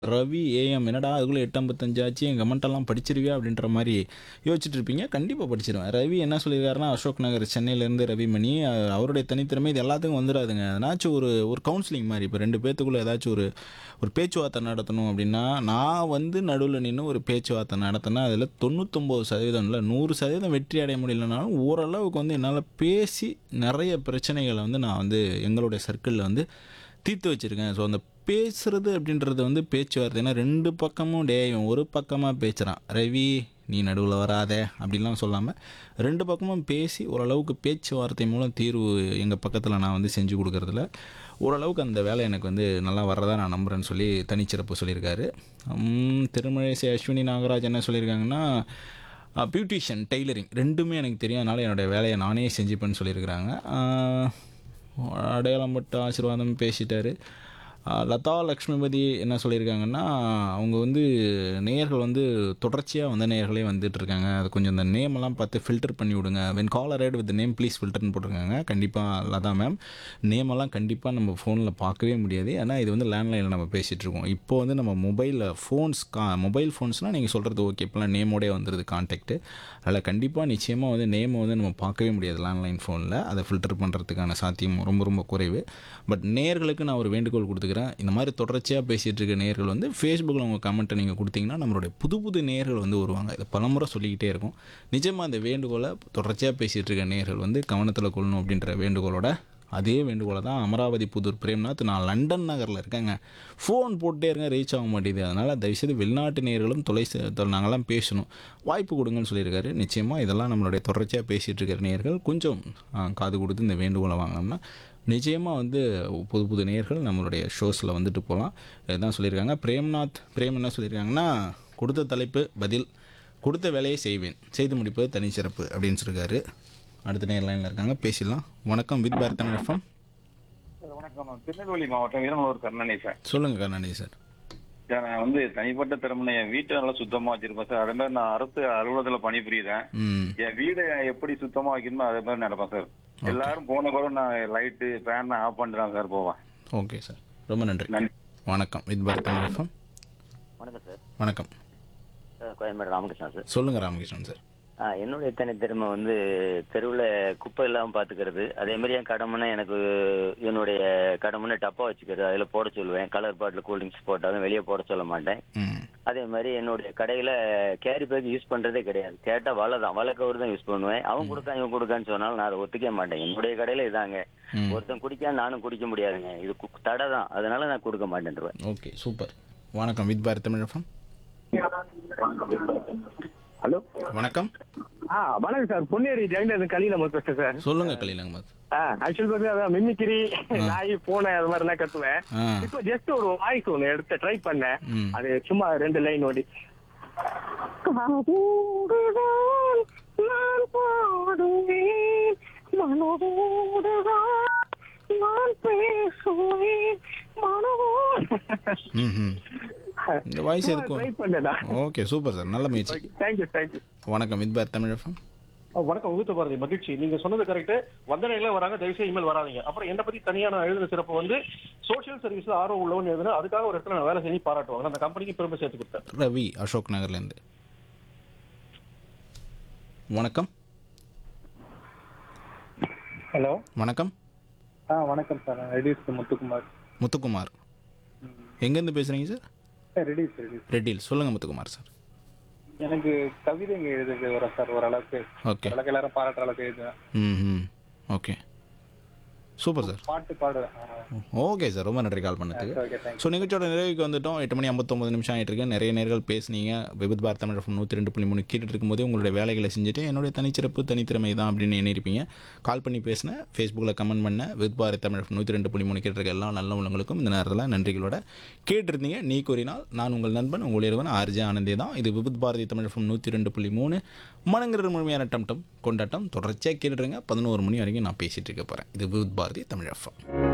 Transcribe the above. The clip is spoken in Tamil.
ரவி ஏஎம் என்னடா அதுக்குள்ளே எட்டு ஐம்பத்தஞ்சு ஆச்சு என் கமெண்ட்டெல்லாம் படிச்சிருவியா அப்படின்ற மாதிரி யோசிச்சுட்டு இருப்பீங்க கண்டிப்பாக படிச்சிருவேன் ரவி என்ன சொல்லியிருக்காருன்னா அசோக் நகர் சென்னையிலேருந்து ரவிமணி அஹ், அவருடைய தனித்திறமை இது எல்லாத்துக்கும் வந்துடாதுங்க அதனாச்சும் ஒரு ஒரு கவுன்சிலிங் மாதிரி இப்போ ரெண்டு பேத்துக்குள்ளே ஏதாச்சும் ஒரு ஒரு பேச்சுவார்த்தை நடத்தணும் அப்படின்னா நான் வந்து நடுவில் நின்று ஒரு பேச்சுவார்த்தை நடத்தினா அதில் தொண்ணூத்தொம்பது சதவீதம் இல்லை நூறு சதவீதம் வெற்றி அடைய முடியலனாலும் ஓரளவுக்கு வந்து என்னால் பேசி நிறைய பிரச்சனைகளை வந்து நான் வந்து எங்களுடைய சர்க்கிளில் வந்து தீர்த்து வச்சுருக்கேன் ஸோ அந்த பேசுறது அப்படின்றது வந்து பேச்சுவார்த்தை ஏன்னா ரெண்டு பக்கமும் டே இவன் ஒரு பக்கமாக பேசுகிறான் ரவி நீ நடுவில் வராத அப்படிலாம் சொல்லாமல் ரெண்டு பக்கமும் பேசி ஓரளவுக்கு பேச்சுவார்த்தை மூலம் தீர்வு எங்கள் பக்கத்தில் நான் வந்து செஞ்சு கொடுக்குறதுல ஓரளவுக்கு அந்த வேலை எனக்கு வந்து நல்லா வர்றதா நான் நம்புகிறேன்னு சொல்லி தனிச்சிறப்பு சொல்லியிருக்காரு உம், திருமழிசை அஸ்வினி நாகராஜ் என்ன சொல்லியிருக்காங்கன்னா பியூட்டிஷியன் டெய்லரிங் ரெண்டுமே எனக்கு தெரியும் அதனால் என்னோடய வேலையை நானே செஞ்சுப்பேன்னு சொல்லியிருக்கிறாங்க ஆஹ், அடையாளம் பட்ட ஆசீர்வாதம் பேசிட்டாரு ஆஹ் லதா லக்ஷ்மிபதி என்ன சொல்லியிருக்காங்கன்னா அவங்க வந்து நேயர்கள் வந்து தொடர்ச்சியாக வந்த நேயர்களே வந்துட்டு இருக்காங்க அது கொஞ்சம் இந்த நேம் எல்லாம் பார்த்து ஃபில்டர் பண்ணி விடுங்க when call write with name please ஃபில்டர்னு போட்டிருக்காங்க கண்டிப்பாக லதா மேம் நேமெல்லாம் கண்டிப்பாக நம்ம ஃபோனில் பார்க்கவே முடியாது ஏன்னா இது வந்து லேண்ட்லைனில் நம்ம பேசிகிட்டு இருக்கோம் இப்போ வந்து நம்ம மொபைலில் ஃபோன்ஸ் கா மொபைல் ஃபோன்ஸ்னால் நீங்கள் சொல்கிறது ஓகே இப்போலாம் நேமோடே வந்துடுது கான்டாக்ட்டு அதில் கண்டிப்பாக நிச்சயமாக வந்து நேமை வந்து நம்ம பார்க்கவே முடியாது லேண்ட்லைன் ஃபோனில் அதை ஃபில்டர் பண்ணுறதுக்கான சாத்தியம் ரொம்ப ரொம்ப குறைவு பட் நேர்களுக்கு நான் ஒரு வேண்டுகோள் கொடுத்துக்கிறேன் இந்த மாதிரி தொடர்ச்சியாக பேசிகிட்டு இருக்க நேர்கள் வந்து ஃபேஸ்புக்கில் உங்கள் கமெண்ட்டை நீங்கள் கொடுத்தீங்கன்னா நம்மளுடைய புது புது நேர்கள் வந்து வருவாங்க இதை பலமுறை சொல்லிக்கிட்டே இருக்கும் நிஜமாக அந்த வேண்டுகோளை தொடர்ச்சியாக பேசிகிட்டு இருக்க நேர்கள் வந்து கவனத்தில் கொள்ளணும் அப்படின்ற வேண்டுகோளோட அதே வேண்டுகோளை தான் அமராவதி புதூர் பிரேம்நாத் நான் லண்டன் நகரில் இருக்கேங்க ஃபோன் போட்டே இருங்க ரீச் ஆக மாட்டேங்குது அதனால் தயவுசெய்து வெளிநாட்டு நேர்களும் தொலை நாங்கள்லாம் பேசணும் வாய்ப்பு கொடுங்கன்னு சொல்லியிருக்காரு நிச்சயமாக இதெல்லாம் நம்மளுடைய தொடர்ச்சியாக பேசிகிட்டு இருக்கிற நேர்கள் கொஞ்சம் ஆ, காது கொடுத்து இந்த வேண்டுகோளை வாங்கினோம்னா நிச்சயமாக வந்து புது புது நேர்கள் நம்மளுடைய ஷோஸில் வந்துட்டு போகலாம் இதுதான் சொல்லியிருக்காங்க பிரேம்நாத் பிரேம் என்ன சொல்லியிருக்காங்கன்னா கொடுத்த தலைப்பு பதில் கொடுத்த வேலையை செய்வேன் செய்து முடிப்பது தனிச்சிறப்பு அப்படின்னு சொல்லியிருக்காரு அடுத்த நேர் லைனில் இருக்காங்க பேசிடலாம் வணக்கம் வித் பாரதன் எஃப்எம் வணக்கம் நான் திருநெல்வேலி மாவட்டம் வீரநல்லூர் கருணாநிதி சொல்லுங்கள் கருணாநிதி சார் சார் நான் வந்து தனிப்பட்ட திறமை என் வீட்டை நல்லா சுத்தமா வச்சிருப்பேன் சார் அதே மாதிரி நான் அரசு அலுவலகத்துல பணிபுரியுறேன் ம் என் வீடை எப்படி சுத்தமா வைக்கணுமோ அதே மாதிரி நடப்பேன் சார் எல்லாரும் போன கூட நான் லைட்டு ஃபேன் ஆஃப் பண்ணிட்டு சார் போவேன் ஓகே சார் ரொம்ப நன்றி நன்றி வணக்கம் வித் பாரதன் எஃப்எம் வணக்கம் சார் வணக்கம் சார் கோயம்பேடு ராமகிருஷ்ணன் சார் சொல்லுங்கள் ராமகிருஷ்ணன் சார் ஆ என்னுடைய தனி திறமை வந்து தெருவில் குப்பை இல்லாமல் பார்த்துக்கிறது அதே மாதிரி என் கடமைன்னா எனக்கு என்னுடைய கடமைன்னு டப்பா வச்சுக்கிறது அதில் போட சொல்லுவேன் கலர் பாட்டில் கூல்ட்ரிங்க்ஸ் போட்டாலும் வெளியே போட சொல்ல மாட்டேன் ம் அதே மாதிரி என்னுடைய கடையில் கேரி பேக் யூஸ் பண்ணுறதே கிடையாது கேட்டால் வலை தான் வலை கவர் தான் யூஸ் பண்ணுவேன் அவன் கொடுக்கான் இவன் கொடுக்கான்னு சொன்னாலும் நான் அதை ஒத்துக்க மாட்டேன் என்னுடைய கடையில் இதாங்க ம். ஒருத்தன் குடிக்க நானும் குடிக்க முடியாதுங்க இது கு- தடை தான் அதனால நான் கொடுக்க மாட்டேன்ருவேன் ஓகே சூப்பர் வணக்கம் with Bharat Tamil FM hello வணக்கம் ஆ வணக்கம் சார் பொன்னேரி ஜெகன் கலியில முதல் பேசுறேன் சார் சொல்லுங்கள் கலீல் அகமது ஆ ஆக்சுவலி பார்த்தீங்கன்னா அதான் மிமிக்ரி நாய் பூனை அது மாதிரி எல்லாம் கத்துவேன் ஆ இப்போ ஜஸ்ட் ஒரு வாய்ஸ் ஒன்று எடுத்து ட்ரை பண்ணேன் ம் அது சும்மா ரெண்டு லைன் ஓடி காதோடுதான் நான் பாடுவேன் மனதோடுதான் நான் பேசுவேன் மனதோடு ம் ம் இந்த வாய்ஸ் இருக்கும் ட்ரை பண்ணேடா ஓகே சூப்பர் சார் நல்ல முயற்சி தேங்க்யூ தேங்க்யூ வணக்கம் வித் பாரத் தமிழ் எஃப்எம் வணக்கம் உகுத்த பாரதி மகிழ்ச்சி நீங்க சொன்னது கரெக்ட் வந்த நேரில் வராங்க தயவுசெய்து இனிமேல் வராதீங்க அப்புறம் என்னை பத்தி தனியா நான் எழுதுன சிறப்பு வந்து சோஷியல் சர்வீஸ்ல ஆர்வம் உள்ளவன் எழுதுனா அதுக்காக ஒரு இடத்துல நான் வேலை செஞ்சு பாராட்டுவாங்க அந்த கம்பெனிக்கு பெருமை சேர்த்து கொடுத்தேன் ரவி அசோக் நகர்லேருந்து வணக்கம் ஹலோ வணக்கம் ஆ வணக்கம் சார் நான் ரெடிஸ் முத்துக்குமார் முத்துக்குமார் எங்கேருந்து பேசுகிறீங்க சார் சார் ரெடிஸ் ரெடிஸ் ரெட்டில் சொல்லுங்கள் முத்துக்குமார் சார் எனக்கு கவிதைங்க எழுதுறது வரும் சார் ஓரளவுக்கு ஓகே ஓரளவுக்கு எல்லாரும் பாராட்டுற அளவுக்கு எழுதுவேன் ம் ம் ஓகே சூப்பர் சார் பாட்டு பாடுவேன் ஓகே சார் ரொம்ப நன்றி கால் பண்ணதுக்கு ஓகே தேங்க்ஸ் ஸோ நிகழ்ச்சியோட நிறைவுக்கு வந்துட்டோம் எட்டு மணி ஐம்பத்தொம்பது நிமிஷம் ஆகிட்டு இருக்கு நிறைய நேர்கள் பேசுனீங்க விபத் பாரத் தமிழ் எஃப்எம் நூற்றி ரெண்டு புள்ளி மூணு கேட்டுட்டு இருக்கும்போதே உங்களுடைய வேலைகளை செஞ்சுட்டு என்னுடைய தனிச்சிறப்பு தனித்திறமை தான் அப்படின்னு எண்ணிருப்பீங்க கால் பண்ணி பேசினேன் ஃபேஸ்புக்கில் கமெண்ட் பண்ண வித் பாரத் தமிழ் எஃப்எம் நூற்றி ரெண்டு புள்ளி மூணு கேட்டிருக்க எல்லா நல்ல உள்ளவங்களுக்கும் இந்த நேரத்தில் நன்றிகளோட கேட்டிருந்தீங்க நீ கூறினால் நான் உங்கள் நண்பன் உங்கள் இறைவன் ஆர்ஜே ஆனந்தே தான் இது விபத் பாரதி தமிழ் எஃப்எம் நூற்றி ரெண்டு புள்ளி மூணு மனங்கிற முழுமையான டம் டம் கொண்டாட்டம் தொடர்ச்சியாக கேட்டுருங்க பதினோரு மணி வரைக்கும் நான் பேசிகிட்டு இருக்க போகிறேன் இது விபத் பாரதி தமிழ் எஃப்எம்